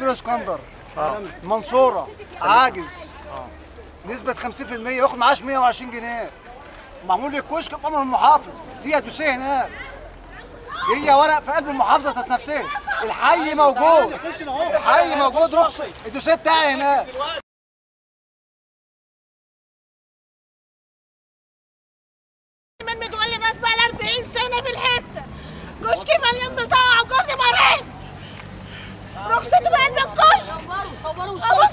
اسكندر اه المنصوره عاجز نسبه 50% ياخد معاش 120 جنيه معمول لي الكشك بامر المحافظ دي هتوسيه هناك هي ورق في قلب المحافظه ذات نفسها الحي موجود الحي موجود رخصه الدوسيه بتاعي هناك من متولي ناس بقى 40 سنه في الحته كشكي مليان بضاعه وجوزي مريض رخصته بقلب الكشك ابص